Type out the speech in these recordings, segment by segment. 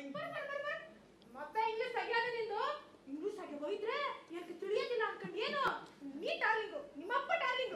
Darling ಮತ್ತೆ English ತೆಗಿಯೋದು ನಿಂದು ಇಂಗ್ಲಿಷ್ ಆಗಿ ಹೋಯ್ದ್ರೆ ಯಾಕೆ ತಿಳಿಯೋದಿಲ್ಲ ಅನ್ಕೊಂಡ್ ಏನು ನೀ ಡಾರ್ಲಿಂಗು ನಿಮ್ಮಪ್ಪ ಡಾರ್ಲಿಂಗು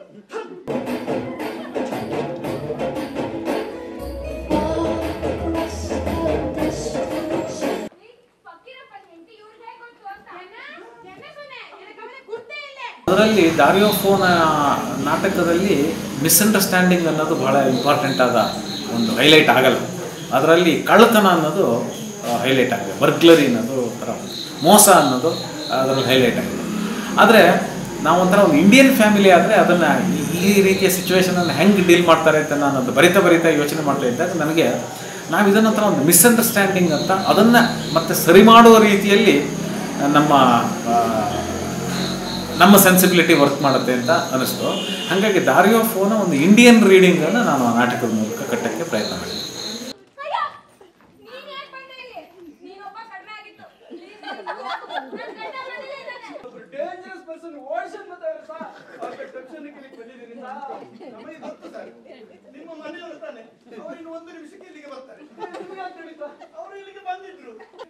ಅದರಲ್ಲಿ ದಾರಿಯೋಫೋನ ನಾಟಕದಲ್ಲಿ ಮಿಸ್ಅಂಡರ್ಸ್ಟ್ಯಾಂಡಿಂಗ್ ಅನ್ನೋದು ಬಹಳ ಇಂಪಾರ್ಟೆಂಟ್ ಆದ ಒಂದು ಹೈಲೈಟ್ ಆಗಲ್ಲ ಅದರಲ್ಲಿ ಕಳ್ಳತನ ಅನ್ನೋದು ಹೈಲೈಟ್ ಆಗಿದೆ ಬರ್ಗ್ಲರಿ ಅನ್ನೋದು ಒಂಥರ ಮೋಸ ಅನ್ನೋದು ಅದರಲ್ಲಿ ಹೈಲೈಟ್ ಆಗಿದೆ ಆದರೆ ನಾವು ಒಂಥರ ಒಂದು ಇಂಡಿಯನ್ ಫ್ಯಾಮಿಲಿ ಆದರೆ ಅದನ್ನು ಈ ರೀತಿಯ ಸಿಚುವೇಶನನ್ನು ಹೆಂಗೆ ಡೀಲ್ ಮಾಡ್ತಾರೆ ಅಂತ ನಾನು ಅದು ಬರಿತಾ ಬರಿತಾ ಯೋಚನೆ ಮಾಡ್ತಾ ಇದ್ದಾಗ ನನಗೆ ನಾವು ಇದನ್ನೊಂಥರ ಒಂದು ಮಿಸ್ಅಂಡರ್ಸ್ಟ್ಯಾಂಡಿಂಗ್ ಅಂತ ಅದನ್ನು ಮತ್ತೆ ಸರಿ ಮಾಡುವ ರೀತಿಯಲ್ಲಿ ನಮ್ಮ ಆ, ನಮ್ಮ ಸೆನ್ಸಿಬಿಲಿಟಿ ವರ್ಕ್ ಮಾಡುತ್ತೆ ಅಂತ ಅನಿಸ್ತು ಹಾಗಾಗಿ ದಾರಿಯೋ ಫೋನ ಒಂದು ಇಂಡಿಯನ್ ರೀಡಿಂಗನ್ನು ನಾನು ಆ ನಾಟಕದ ಮೂಲಕ ಕಟ್ಟಕ್ಕೆ ಪ್ರಯತ್ನ ಮಾಡಿದೆ ಒಬ್ರು ಡೇಂಜರಸ್ ಪರ್ಸನ್ ಓಡಿಸನ್ ಬರ್ತಾರೆ ಸರ್ ಅವ್ರ ಟೆನ್ಷನ್ ಬಂದಿದ್ದೀನಿ ಸರ್ ನಮಗೆ ಗೊತ್ತು ಸರ್ ನಿಮ್ಮ ಮನೆಯವರು ತಾನೆ ಅವರು ಇನ್ನು ಒಂದು ನಿಮಿಷಕ್ಕೆ ಇಲ್ಲಿಗೆ ಬರ್ತಾರೆ ನಿಮ್ಗೆ ಯಾಕೆ ತಿಳಿತಾ? ಅವರು ಇಲ್ಲಿಗೆ ಬಂದಿದ್ರು